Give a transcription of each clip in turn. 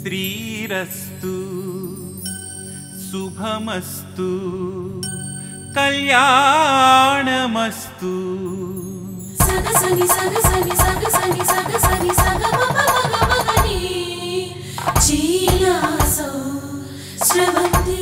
శ్రీరస్తు శుభమస్తు కళ్యాణమస్తు సగ సని సగ సని సగ సని సగ సని సగ మగ మగ మగని చీలాసో స్రవంతి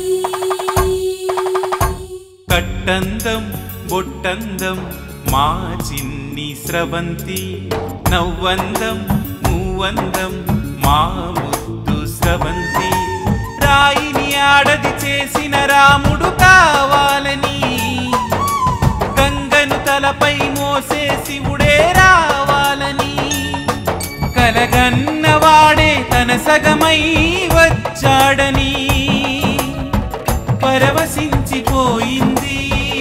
కట్టందం బొట్టందం మా చిన్ని స్రవంతి నవ్వందం మూవందం మా ముద్దు స్రవంతి రాయిని ఆడది చేసిన రాముడు కావాలని గంగను తలపై మోసే శివుడే రావాలని కలగన్నవాడే తన సగమై వచ్చాడని పరవశించిపోయింది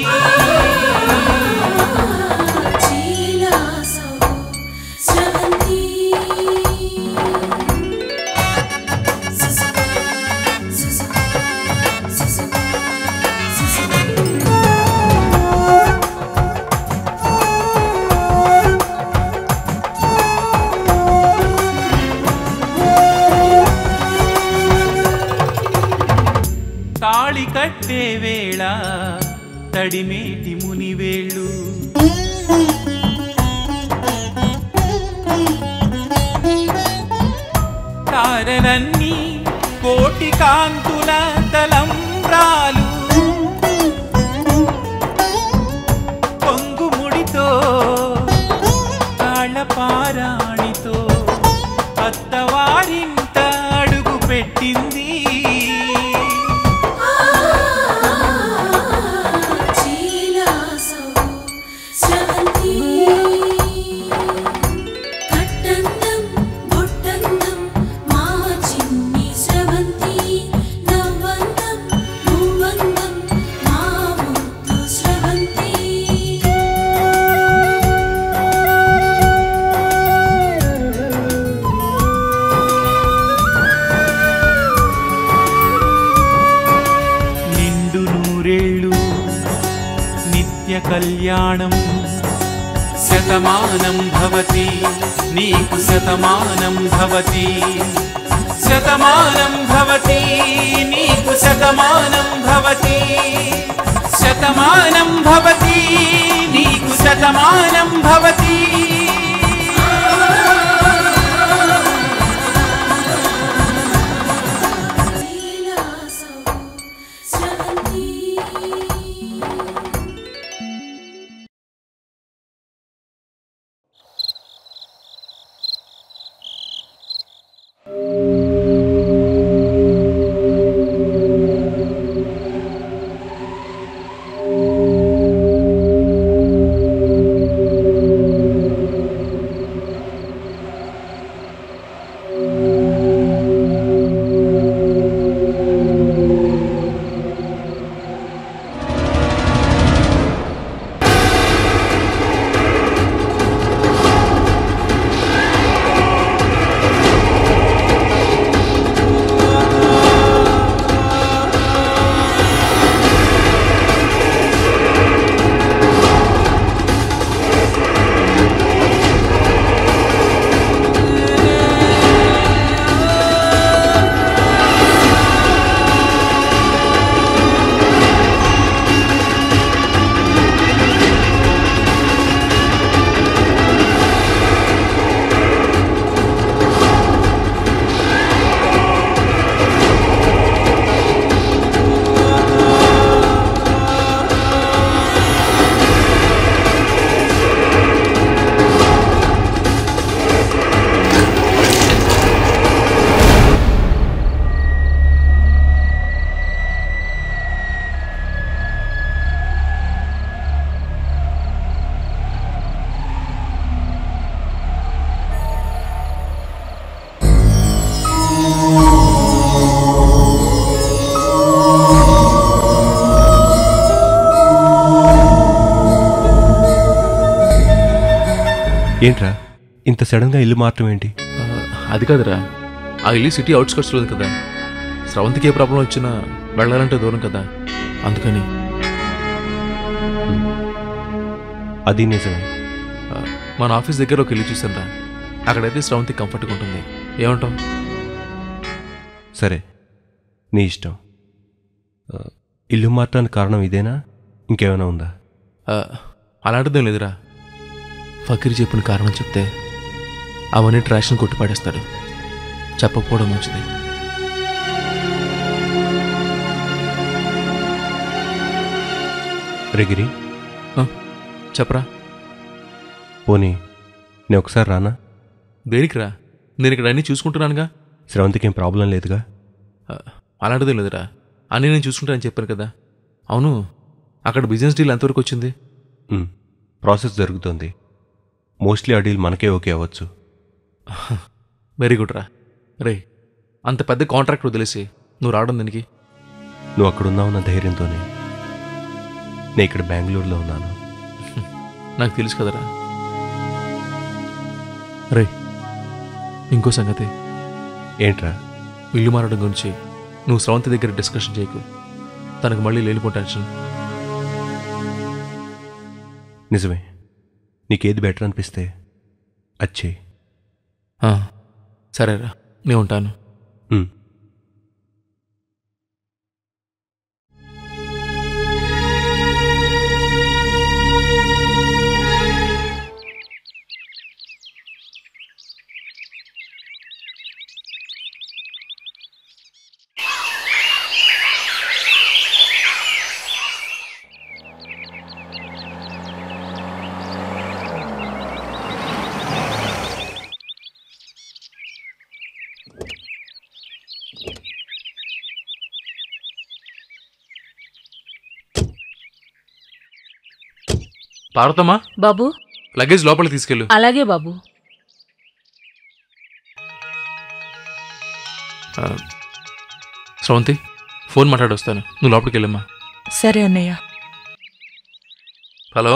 చీలాసో స్రవంతి సుసు సుసు సుసు సుసు తాళి కట్టే వేళ తడిమేటి మునివేళ్ళు తారలన్నీ కోటి కాంతుల తలంబ్రాలు పొంగుముడితో తాళపారాణితో అత్తవారింట అడుగు పెట్టింది చీలాసో స్రవంతి కట్టందం బొట్టందం మా చిన్ని స్రవంతి నవ్వందం మూవందం మా ముద్దు స్రవంతి నిండు నూరేళ్ళు నిత్య కళ్యాణం శతమానం భవతి నీకు శతమానం భవతి శతమానం భవతి నీకు శతమానం భవతి శతమానం భవతి నీకు శతమానం భవతి చీలాసో స్రవంతి ఏంట్రా ఇంత సడన్గా ఇల్లు మారటం ఏంటి ఆ, అది కాదురా ఆ ఇల్లు సిటీ అవుట్స్కట్స్లో ఉంది కదా స్రవంతికి ఏ ప్రాబ్లం వచ్చినా వెళ్ళాలంటే దూరం కదా అందుకని అది నిజమే ఆ, మన ఆఫీస్ దగ్గర ఒక ఇల్లు చూసాను రా అక్కడైతే స్రవంతి కంఫర్ట్గా ఉంటుంది ఏమంటావు సరే నీ ఇష్టం ఆ, ఇల్లు మారటానికి కారణం ఇదేనా ఇంకేమైనా ఉందా ఆ, అలాంటిదేం లేదురా ఫకీర్ చెప్పిన కారణం చెప్తే అవన్నీ ట్రాష్ని కొట్టిపాడేస్తాడు చెప్పకపోవడం మంచిది రెగిరి ఆ, చెప్పరా పోనీ నేను ఒకసారి రానా దేనికిరా నేను ఇక్కడ అన్నీ చూసుకుంటున్నానుగా శ్రవంతికి ఏం ప్రాబ్లం లేదుగా ఆ, అలాంటిదేం లేదురా అన్నీ నేను చూసుకుంటానని చెప్పాను కదా అవును అక్కడ బిజినెస్ డీల్ ఎంతవరకు వచ్చింది ఉమ్, ప్రాసెస్ జరుగుతుంది మోస్ట్లీ ఆ డీల్ మనకే ఓకే అవ్వచ్చు వెరీ గుడ్ రా రే అంత పెద్ద కాంట్రాక్ట్ వదిలేసి నువ్వు రావడం దీనికి నువ్వు అక్కడ ఉన్నావన్న ధైర్యంతోనే నేను ఇక్కడ బెంగళూరులో ఉన్నాను నాకు తెలుసు కదరా రే ఇంకో సంగతి ఏంట్రా ఇల్లు మారడం గురించి నువ్వు స్రవంతి దగ్గర డిస్కషన్ చేయకు తనకు మళ్ళీ లేనిపో టెన్షన్ నిజమే నీకేది బెటర్ అనిపిస్తే అచ్చే ఆ, సరేరా నేను ఉంటాను పార్వతమ్మా బాబు లగేజ్ లోపలికి తీసుకెళ్ళు అలాగే బాబు ఆ, స్రవంతి ఫోన్ మాట్లాడొస్తాను నువ్వు లోపలికి వెళ్ళమ్మా సరే అన్నయ్య హలో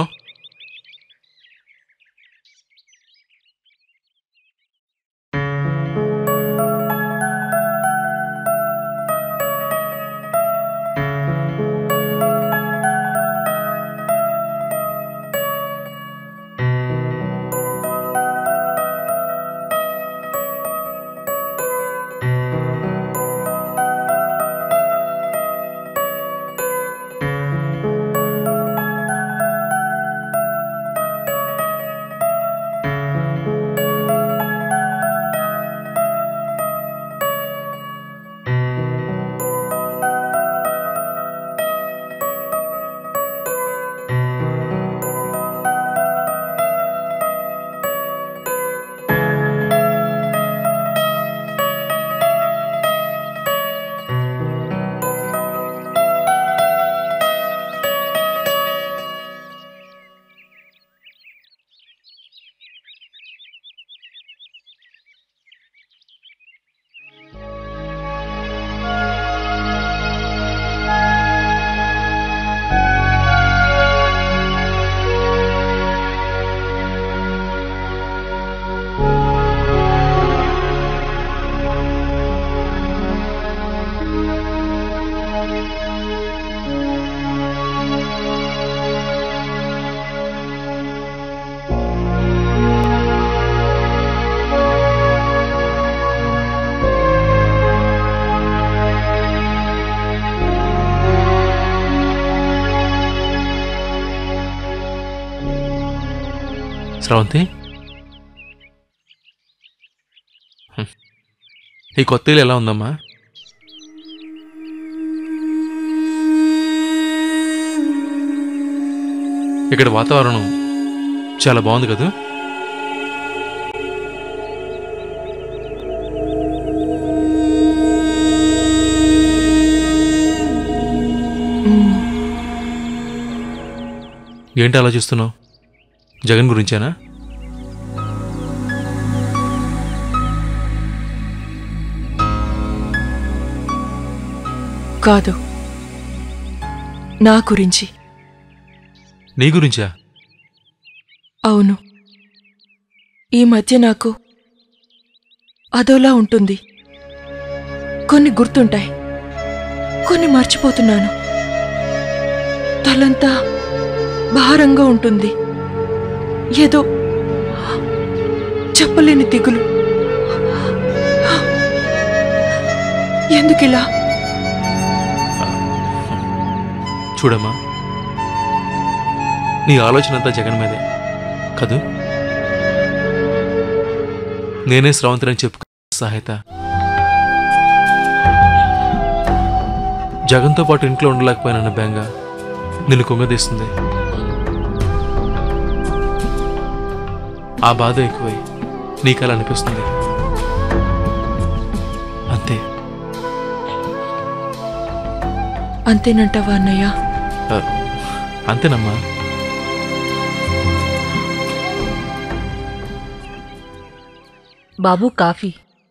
స్రవంతి హ్మ్. ఈ కొత్త ఇల్లు ఎలా ఉందమ్మా ఇక్కడ వాతావరణం చాలా బాగుంది కదా ఏంటి ఆలోచిస్తున్నావు జగన్ గురించేనా కాదు నా గురించి నీ గురించా అవును ఈ మధ్య నాకు అదోలా ఉంటుంది కొన్ని గుర్తుంటాయి కొన్ని మర్చిపోతున్నాను తలంతా భారంగా ఉంటుంది ఏదో చెప్పలేని దిగులు ఎందుకిలా చూడమ్మా నీ ఆలోచన అంతా జగన్ మీదే కదూ నేనే స్రవంతిని చెప్పు సహాయత జగన్తో పాటు ఇంట్లో ఉండలేకపోయినా బెంగ నిన్ను కుంగదీస్తుంది ఆ బాధ ఎక్కువై నీకు అలా అనిపిస్తుంది అంతే అంతేనంటావా అన్నయ్య ఆ, అంతేనమ్మా బాబు కాఫీ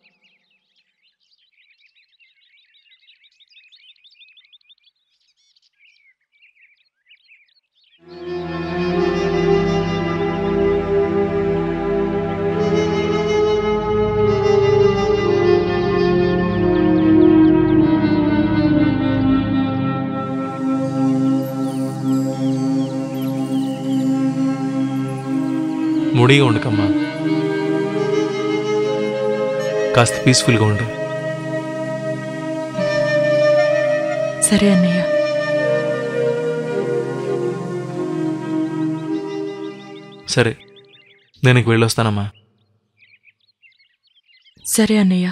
ముడిగా ఉండకమ్మా కాస్త పీస్ఫుల్గా ఉండు సరే అన్నయ్య సరే నేను ఇంక వెళ్ళొస్తానమ్మా సరే అన్నయ్య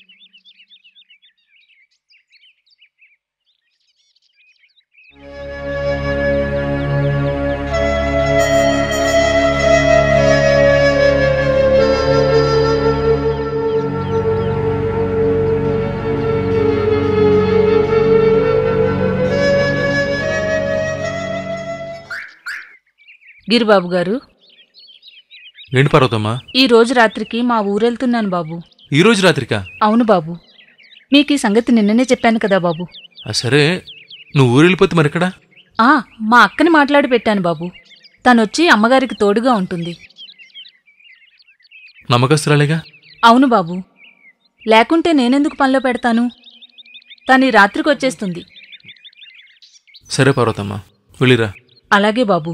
గిరిబాబు గారు ఏంటి పర్వతమ్మా ఈ రోజు రాత్రికి మా ఊరెళ్తున్నాను బాబు ఈ రోజు రాత్రికా అవును బాబు మీకు ఈ సంగతి నిన్ననే చెప్పాను కదా బాబు ఆ, సరే నువ్వు ఊరు వెళ్ళిపోతే మరి ఎక్కడా ఆ మా అక్కని మాట్లాడి పెట్టాను బాబు తనొచ్చి అమ్మగారికి తోడుగా ఉంటుంది నమ్మకస్తురాలేగా అవును బాబు లేకుంటే నేనెందుకు పనిలో పెడతాను తను ఈ రాత్రికి వచ్చేస్తుంది సరే పర్వతమ్మా వెళ్ళిరా అలాగే బాబు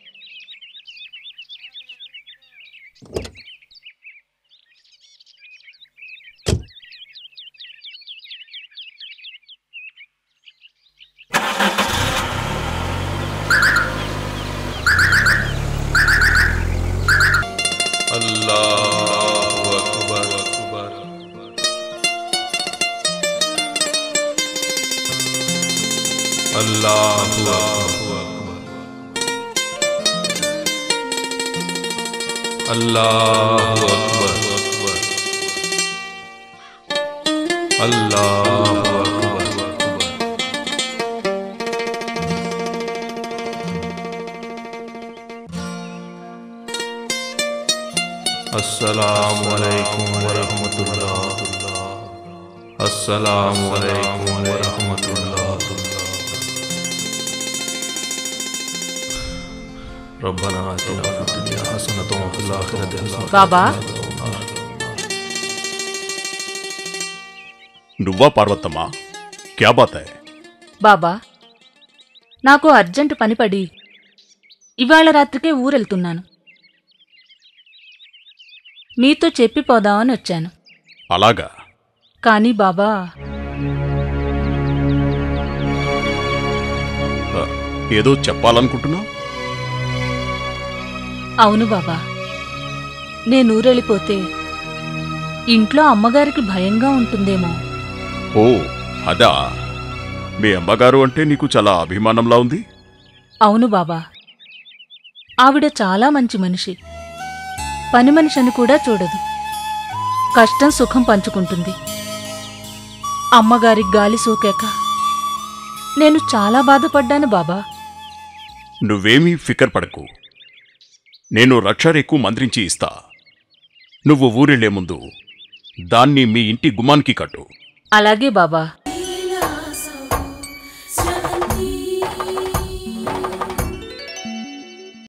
అల్లాహు అక్బర్ అక్బర్ అల్లాహు అక్బర్ అల్లాహు అక్బర్ అక్బర్ అల్లాహు అక్బర్ అక్బర్ السلام عليكم ورحمة الله السلام عليكم ورحمة الله ربنا آتنا في الدنيا حسنة وفي الآخرة حسنة బాబా నువ్వా పార్వతమ్మా క్యా బాత్ హై బాబా నాకు అర్జెంటు పని పడి ఇవాళ రాత్రికే ఊరెళ్తున్నాను మీతో చెప్పి పోదామని వచ్చాను అలాగా కానీ బాబా ఆ, ఏదో చెప్పాలనుకుంటున్నావు అవును బాబా నేను ఊరెళ్ళిపోతే ఇంట్లో అమ్మగారికి భయంగా ఉంటుందేమో ఓ అదా మీ అమ్మగారు అంటే నీకు చాలా అభిమానంలా ఉంది అవును బాబా ఆవిడ చాలా మంచి మనిషి పని మనిషి అని కూడా చూడదు కష్టం సుఖం పంచుకుంటుంది అమ్మగారికి గాలి సోకాక నేను చాలా బాధపడ్డాను బాబా నువ్వేమీ ఫికర్ పడకు నేను రక్షరేకు మంత్రించి ఇస్తా నువ్వు ఊరెళ్లే ముందు దాన్ని మీ ఇంటి గుమాన్కి కట్టు అలాగే బాబా